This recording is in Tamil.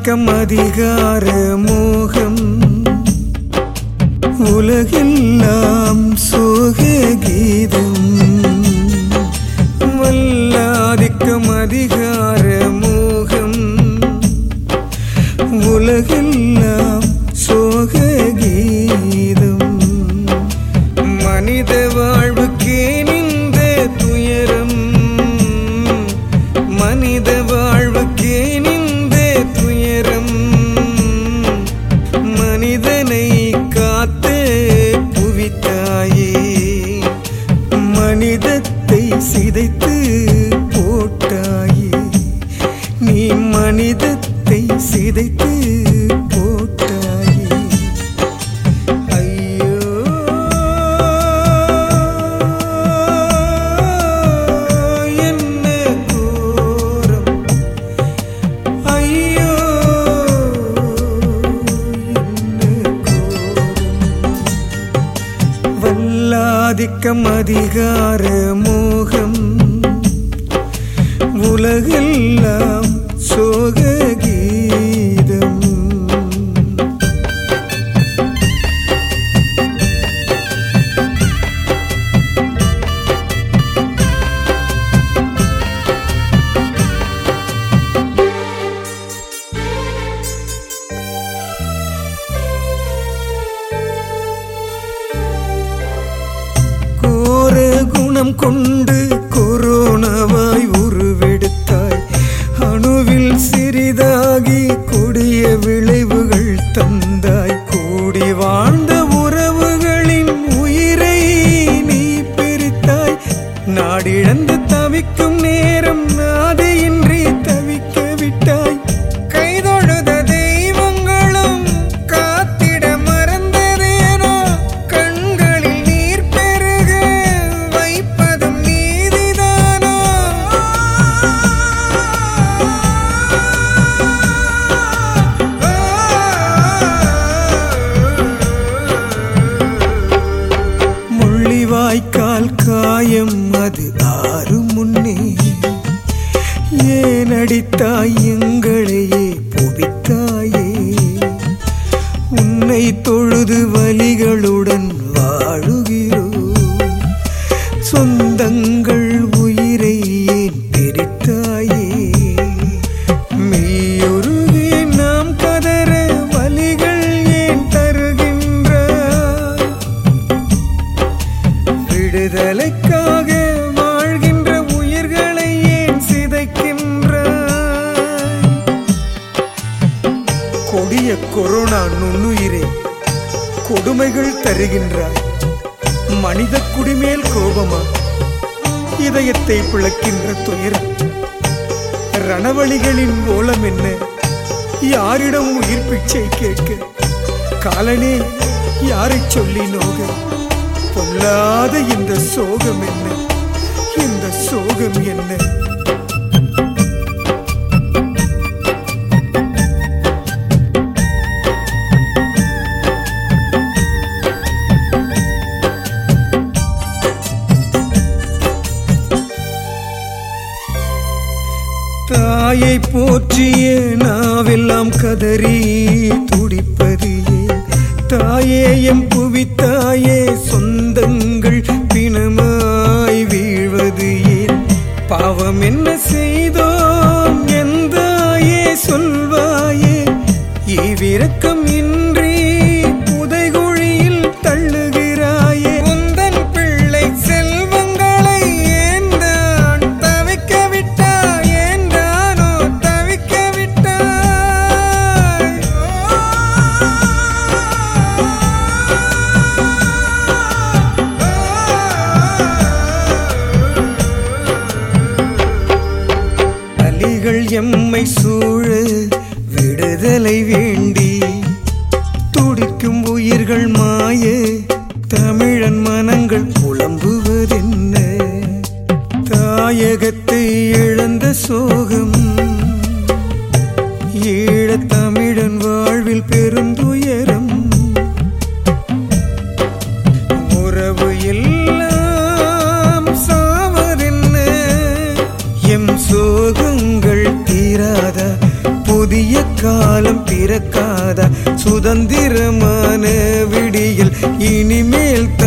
வல்லாதிக்கம் அதிகார மோகம் உலகெல்லாம் சோக கீதம் வல்லாதிக்கம் அதிகார மோகம் உலகெல்லாம் சோக கீதம் மனித வாழ்வுக்கே நின்ற துயரம் மனித வாழ்வுக்கே நின்ற துயரம் மனிதனை காத்து புவித்தாயே மனிதத்தை சிதைத்து போட்டாயே நீ மனிதத்தை சிதைத்து போட்டாயே ஐயோ என்ன கோரம் ஐயோ என்ன கோரம் வல்லாதிக்கம் அதிகார மோகம் உலகெல்லாம் சோக கீதம் கோர குணம் கொண்டு கொரோனாவாய் உருவெடுத்தாய் அணுவில் சிறிதாகி கொடிய விளைவுகள் தந்தாய் கூடி வாழ்ந்த உறவுகளின் உயிரை நீ பிரித்தாய் நாடிழந்து தவிக்கும் நேரம் நாதையின்றி தவிக்க விட்டாய் கைதொழுத தெய்வங்களும் காத்திட மறந்ததேனோ கண்களில் நீர் பெருக வைப்பதும் நீதிதானோ முள்ளிவாய்க்கால் காயம் அது ஆறு முன்னே ஏன் அடித்தாய் எங்களையே புவித்தாயே உன்னை தொழுது வலிகளுடன் வாழுகிறோம் சொந்தங்கள் உயிரை ஏன் பிரித்தாயே மெய்யுருகி நாம் கதற வலிகள் ஏன் தருகின்றாய் விடுதலைக்காக வாழ்கின்ற உயிர்களை ஏன் சிதைக்கின்றாய் கொடிய கொரோனா நுண்ணுயிரே கொடுமைகள் தருகின்றாய் மனித குடிமேல் கோபமா இதயத்தை பிளக்கின்ற துயரம் ரணவழிகளின் ஓலம் என்ன யாரிடம் உயிர் பிச்சை கேட்க காலனே யாரைச் சொல்லி நோக பொல்லாத இந்த சோகம் என்ன இந்த சோகம் என்ன தாயை போற்றிய நாவெல்லாம் கதறி துடிப்பது ஏன் தாயே எம் புவித்தாயே சொந்தங்கள் பிணமாய் வீழ்வது ஏன் பாவம் என்ன செய்தோம் எந்தாயே சொல்வாயே ஈவிரக்கம் இன்றி புதைகுழியில் தள்ளுகிறாயே உந்தன் பிள்ளை செல்வங்களை ஏந்தான் தவிக்க விட்டாய் ஏந்தானோ தவிக்க விட்டாய் அலிகள் எம்மை சூழ விடுதலை வேண்டி துடிக்கும் உயிர்கள் மாய தமிழன் மனங்கள் புலம்புவதென்ன தாயகத்தை இழந்த சோகம் ஈழத் தமிழன் வாழ்வில் பெருந்துயரம் உறவு எல்லாம் சாவதென்ன எம் சோகங்கள் தீராத புதிய கால பிறக்காதா சுதந்திரமான விடியல் இனிமேல்